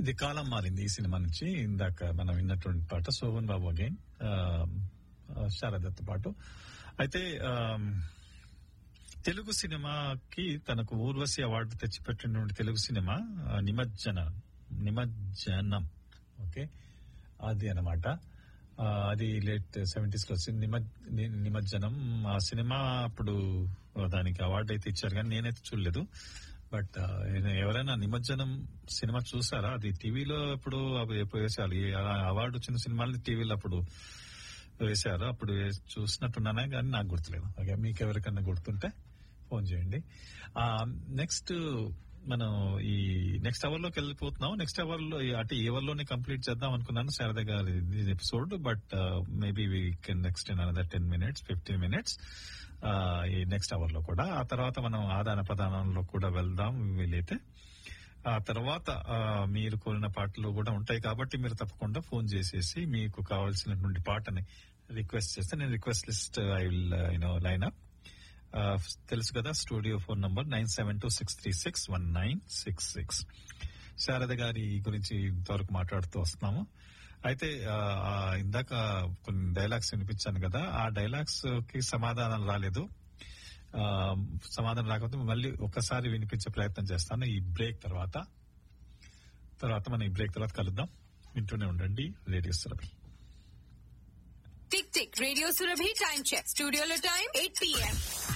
ఇది కాలం మారింది ఈ సినిమా నుంచి ఇందాక మనం విన్నటువంటి పాట శోభన్ బాబు అగైన్ శారదత్త పాటు అయితే ఆ, తెలుగు సినిమాకి తనకు ఊర్వశి అవార్డు తెచ్చిపెట్టినటువంటి తెలుగు సినిమా ఆ, నిమజ్జన నిమజ్జనం ఓకే అది అన్నమాట ఆ, అది లేట్ సెవెంటీస్ లో వచ్చింది నిమజ్ ని- నిమజ్జనం ఆ సినిమా అప్పుడు దానికి అవార్డు అయితే ఇచ్చారు కానీ నేనైతే చూడలేదు బట్ ఎవరైనా నిమజ్జనం సినిమా చూసారా అది టీవీలో ఇప్పుడు అవి ఎప్పుడు వేసారు ఈ అవార్డు వచ్చిన సినిమాలని టీవీలో అప్పుడు వేశారు అప్పుడు వే- చూసినట్టున్నానే కానీ నాకు గుర్తులేదు ఓకే మీకు ఎవరికన్నా గుర్తుంటే ఫోన్ చేయండి నెక్స్ట్ మనం ఈ నెక్స్ట్ అవర్ లోకి వెళ్ళిపోతున్నాం నెక్స్ట్ అవర్ లో ఈ- అటు ఈ అవర్ లోనే కంప్లీట్ చేద్దాం అనుకున్నాను శారద గారి episode but maybe we can next in another ten minutes fifteen minutes ఈ నెక్స్ట్ అవర్ లో కూడా ఆ తర్వాత మనం ఆదాన ప్రదానంలో కూడా వెళ్దాం వీలైతే ఆ తర్వాత ఆ, మీరు కోరిన పాటలు కూడా ఉంటాయి కాబట్టి మీరు తప్పకుండా ఫోన్ చేసేసి మీకు కావాల్సినటువంటి పాటని రిక్వెస్ట్ చేస్తే నేను request list I will you know line up తెలుసు కదా studio phone number nine seven two six three six one nine six six Sharada గారి గురించి ఇంతవరకు మాట్లాడుతూ వస్తున్నాము అయితే ఆ, ఆ, ఇందాక కొన్ని డైలాగ్స్ వినిపించాను కదా ఆ డైలాగ్స్ కి సమాధానం రాలేదు ఆ, సమాధానం రాకపోతే మళ్ళీ ఒకసారి వినిపించే ప్రయత్నం చేస్తాను ఈ బ్రేక్ తర్వాత తర్వాత మనం ఈ బ్రేక్ తర్వాత కలుద్దాం వింటూనే ఉండండి radio Surabhi tick tick radio Surabhi time check స్టూడియోలో టైం ఎయిట్ పిఎం